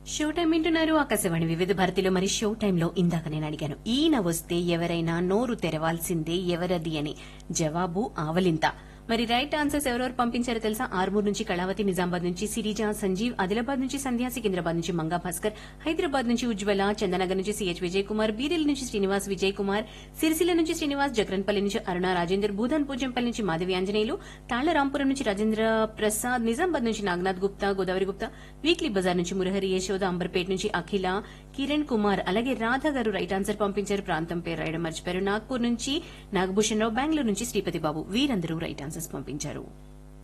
show time వింటున్నారు ఆకాశవాణి వివిధ భారతిలో మరి షో టైంలో ఇందాక నేను అడిగాను ఈయన వస్తే ఎవరైనా నోరు తెరవాల్సిందే ఎవరది అని జవాబు ఆవలింత మరి రైట్ ఆన్సర్స్ ఎవరెవరు పంపించారో తెలుసా ఆర్మూర్ నుంచి కళావతి నిజామాబాద్ నుంచి సిరిజ సంజీవ్ ఆదిలాబాద్ నుంచి సంధ్యా సికింద్రాబాద్ నుంచి మంగా భాస్కర్ హైదరాబాద్ నుంచి ఉజ్వల చందనగర్ నుంచి సిహెచ్ విజయ్ కుమార్ బీరెల్ నుంచి శ్రీనివాస్ విజయ్ కుమార్ సిరిసిల్ల నుంచి శ్రీనివాస్ జగన్పల్లి నుంచి అరుణ రాజేందర్ భూధన్ పూజంపల్లి నుంచి మాధవి ఆంజనేయులు తాళ్లరాంపురం నుంచి రాజేంద్ర ప్రసాద్ నిజామాబాద్ నుంచి నాగనాథ్ గుప్తా గోదావరి గుప్తా వీక్లీ బజార్ నుంచి మురహరి యశోద అంబర్పేట నుంచి అఖిల కిరణ్ కుమార్ అలాగే రాధా గారు రైట్ ఆన్సర్ పంపించారు ప్రాంతం పేరు రాయడం మర్చిపోయారు నాగ్పూర్ నుంచి నాగభూషణ్ రావు బెంగళూరు నుంచి శ్రీపతి బాబు వీరందరూ రైట్ ఆన్సర్స్ పంపించారు